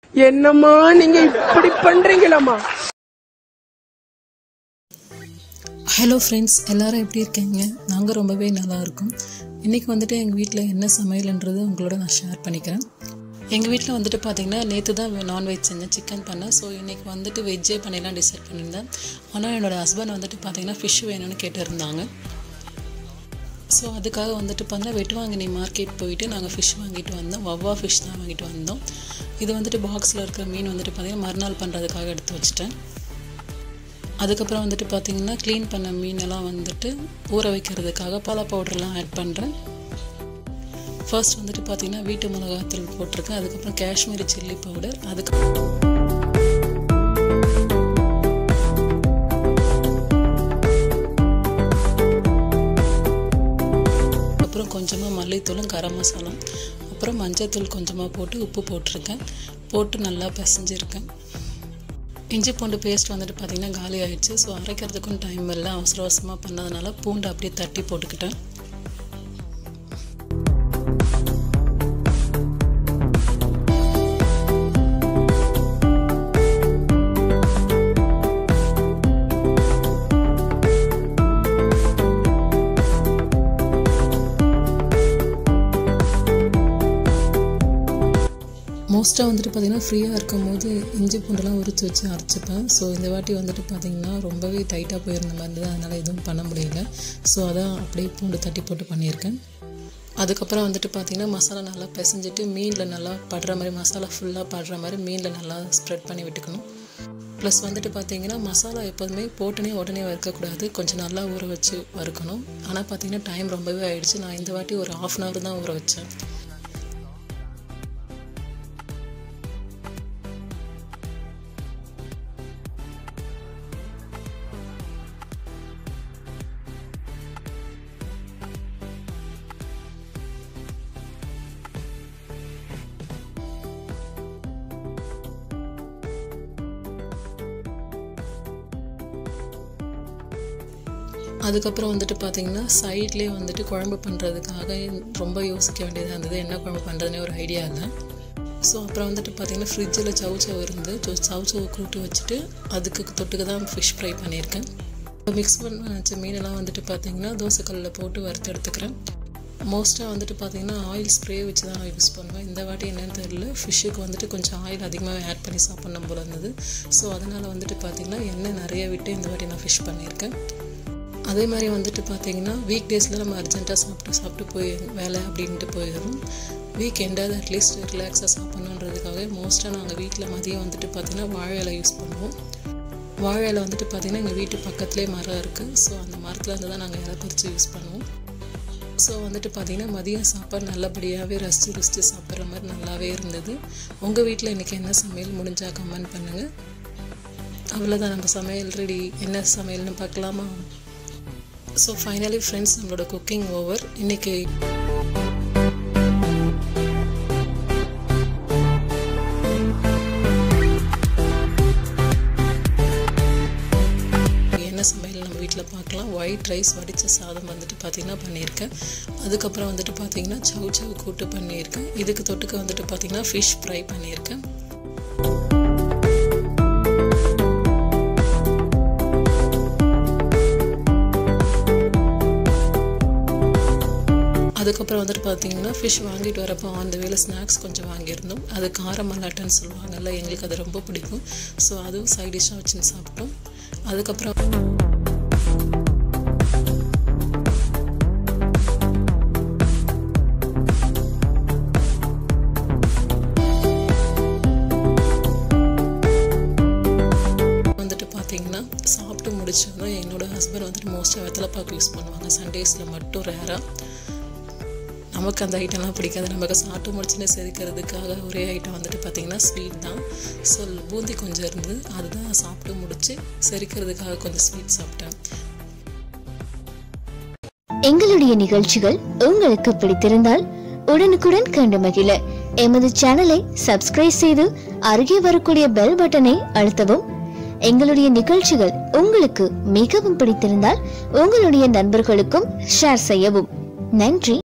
என்னம்மா நீங்க இப்படி பண்றீங்களாம்மா ஹலோ ஃப்ரெண்ட்ஸ் எல்லாரும் எப்படி இருக்கீங்க நாங்கள் ரொம்பவே நல்லா இருக்கோம் இன்றைக்கி வந்துட்டு எங்கள் வீட்டில் என்ன சமையல்ன்றது உங்களோட நான் ஷேர் பண்ணிக்கிறேன் எங்கள் வீட்டில் வந்துட்டு பார்த்தீங்கன்னா நேற்று தான் நான்வெஜ் செஞ்சேன் சிக்கன் பண்ணேன் ஸோ இன்றைக்கி வந்துட்டு வெஜ்ஜே பண்ணிடலாம் டிசைட் பண்ணியிருந்தேன் ஆனால் என்னோடய ஹஸ்பண்ட் வந்துட்டு பார்த்தீங்கன்னா ஃபிஷ் வேணும்னு கேட்டிருந்தாங்க ஸோ அதுக்காக வந்துட்டு பார்த்தா வெட்டுவாங்கினி மார்க்கெட் போயிட்டு நாங்கள் ஃபிஷ் வாங்கிட்டு வந்தோம் வவ்வா ஃபிஷ் தான் வாங்கிட்டு வந்தோம் இது வந்துட்டு பாக்ஸில் இருக்கிற மீன் வந்துட்டு பார்த்தீங்கன்னா மறுநாள் பண்ணுறதுக்காக எடுத்து வச்சுட்டேன் அதுக்கப்புறம் வந்துட்டு பார்த்தீங்கன்னா க்ளீன் பண்ண மீனெல்லாம் வந்துட்டு ஊற வைக்கிறதுக்காக பாலா பவுடர்லாம் ஆட் பண்ணுறேன் ஃபர்ஸ்ட் வந்துட்டு பார்த்தீங்கன்னா வீட்டு மிளகாத்தூள் போட்டிருக்கேன் அதுக்கப்புறம் காஷ்மீரி சில்லி பவுடர் அதுக்கு அப்புறம் கொஞ்சமாக மல்லித்தூளும் கரம் மசாலா அப்புறம் மஞ்சத்தூள் கொஞ்சமாக போட்டு உப்பு போட்டிருக்கேன் போட்டு நல்லா பிசைஞ்சிருக்கேன் இஞ்சி பூண்டு பேஸ்ட் வந்துட்டு பார்த்திங்கன்னா காலி ஆயிடுச்சு ஸோ அரைக்கிறதுக்கும் டைம் இல்லை அவசர அவசரமாக பண்ணதுனால பூண்டு அப்படியே தட்டி போட்டுக்கிட்டேன் மோஸ்ட்டாக வந்துட்டு பார்த்திங்கன்னா ஃப்ரீயாக இருக்கும் போது இஞ்சி பூண்டெல்லாம் உரிச்சு வச்சு அரைச்சிப்பேன் ஸோ இந்த வாட்டி வந்துட்டு பார்த்திங்கன்னா ரொம்பவே டைட்டாக போயிருந்த மாதிரி தான் அதனால் எதுவும் பண்ண முடியல ஸோ அதான் அப்படியே பூண்டு தட்டி போட்டு பண்ணியிருக்கேன் அதுக்கப்புறம் வந்துட்டு பார்த்திங்கன்னா மசாலா நல்லா பிசைஞ்சிட்டு மீனில் நல்லா படுற மாதிரி மசாலா ஃபுல்லாக படுற மாதிரி மீனில் நல்லா ஸ்ப்ரெட் பண்ணி விட்டுக்கணும் ப்ளஸ் வந்துட்டு பார்த்தீங்கன்னா மசாலா எப்போதுமே போட்டுனே உடனே வறுக்கக்கூடாது கொஞ்சம் நல்லா ஊற வச்சு வறுக்கணும் ஆனால் பார்த்தீங்கன்னா டைம் ரொம்பவே ஆயிடுச்சு நான் இந்த வாட்டி ஒரு ஆஃப் அன் ஹவர் தான் ஊற வச்சேன் அதுக்கப்புறம் வந்துட்டு பார்த்தீங்கன்னா சைட்லேயே வந்துட்டு குழம்பு பண்ணுறதுக்காக ரொம்ப யோசிக்க வேண்டியதாக இருந்தது என்ன குழம்பு பண்ணுறதுனே ஒரு ஐடியா இல்லை ஸோ அப்புறம் வந்துட்டு பார்த்தீங்கன்னா ஃப்ரிட்ஜில் சவுச்சவ் இருந்து சவுச்சவ் கூட்டு வச்சுட்டு அதுக்கு தொட்டுக்கு தான் ஃபிஷ் ஃப்ரை பண்ணியிருக்கேன் மிக்ஸ் பண்ண வச்ச மீனெல்லாம் வந்துட்டு பார்த்தீங்கன்னா தோசைக்கல்லில் போட்டு வறுத்து எடுத்துக்கிறேன் மோஸ்ட்டாக வந்துட்டு பார்த்தீங்கன்னா ஆயில் ஸ்ப்ரே வச்சு தான் யூஸ் பண்ணுவேன் இந்த வாட்டி என்னன்னு தெரியல ஃபிஷ்ஷுக்கு வந்துட்டு கொஞ்சம் ஆயில் அதிகமாக ஆட் பண்ணி சாப்பிட்ணும் போல இருந்தது ஸோ அதனால் வந்துட்டு பார்த்தீங்கன்னா எண்ணெய் நிறைய விட்டு இந்த வாட்டி நான் ஃபிஷ் பண்ணியிருக்கேன் அதே மாதிரி வந்துட்டு பார்த்தீங்கன்னா வீக் டேஸில் நம்ம அர்ஜென்ட்டாக சாப்பிட்டு சாப்பிட்டு போய் வேலை அப்படின்ட்டு போயிடும் வீக் எண்டாவது அட்லீஸ்ட் ரிலாக்ஸாக சாப்பிட்ணுன்றதுக்காக மோஸ்ட்டாக நாங்கள் வீட்டில் மதியம் வந்துட்டு பார்த்திங்கன்னா வாழை இலை யூஸ் பண்ணுவோம் வாழை இலை வந்துட்டு பார்த்திங்கன்னா எங்கள் வீட்டு பக்கத்துலேயே மரம் இருக்குது ஸோ அந்த மரத்தில் இருந்து தான் நாங்கள் இலை பறித்து யூஸ் பண்ணுவோம் ஸோ வந்துட்டு பார்த்திங்கன்னா மதியம் சாப்பாடு நல்லபடியாகவே ரசித்து ருசித்து சாப்பிட்ற மாதிரி நல்லாவே இருந்தது உங்கள் வீட்டில் இன்றைக்கி என்ன சமையல் முடிஞ்சால் கமெண்ட் பண்ணுங்கள் அவ்வளோதான் நம்ம சமையல் ரெடி என்ன சமையல்னு பார்க்கலாமா ஸோ ஃபைனலி ஃப்ரெண்ட்ஸ் நம்மளோட குக்கிங் ஓவர் இன்னைக்கு என்ன சமையல் நம்ம வீட்டில் பார்க்கலாம் ஒயிட் ரைஸ் வடித்த சாதம் வந்துட்டு பார்த்திங்கன்னா பண்ணியிருக்கேன் அதுக்கப்புறம் வந்துட்டு பார்த்திங்கன்னா சவு சவு கூட்டு பண்ணியிருக்கேன் இதுக்கு தொட்டுக்க வந்துட்டு பார்த்திங்கன்னா ஃபிஷ் ஃப்ரை பண்ணியிருக்கேன் அதுக்கப்புறம் வந்துட்டு பார்த்தீங்கன்னா ஃபிஷ் வாங்கிட்டு வரப்போ அந்த வேலை ஸ்நாக்ஸ் கொஞ்சம் வாங்கியிருந்தோம் அது காரம் மல்லாட்டன்னு சொல்லுவாங்கல்ல எங்களுக்கு அது ரொம்ப பிடிக்கும் ஸோ அதுவும் சைட் டிஷ்ஷாக வச்சுன்னு சாப்பிட்டோம் அதுக்கப்புறம் வந்துட்டு பார்த்தீங்கன்னா சாப்பிட்டு முடிச்சதும் என்னோட ஹஸ்பண்ட் வந்துட்டு மோஸ்ட்டாக வெத்தலைப்பாக்கு யூஸ் பண்ணுவாங்க சண்டேஸில் மட்டும் ரேராக நமக்கு அந்த ஐட்டம்லாம் பிடிக்காது நமக்கு சாப்பிட்டு முடிச்சுன்னு செரிக்கிறதுக்காக ஒரே ஐட்டம் வந்துட்டு பார்த்திங்கன்னா ஸ்வீட் தான் ஸோ பூந்தி கொஞ்சம் இருந்து அதுதான் சாப்பிட்டு முடிச்சு செரிக்கிறதுக்காக கொஞ்சம் ஸ்வீட் சாப்பிட்டேன் எங்களுடைய நிகழ்ச்சிகள் உங்களுக்கு பிடித்திருந்தால் உடனுக்குடன் கண்டு மகிழ எமது சேனலை சப்ஸ்கிரைப் செய்து அருகே வரக்கூடிய பெல் பட்டனை அழுத்தவும் எங்களுடைய நிகழ்ச்சிகள் உங்களுக்கு மிகவும் பிடித்திருந்தால் உங்களுடைய நண்பர்களுக்கும் ஷேர் செய்யவும் நன்றி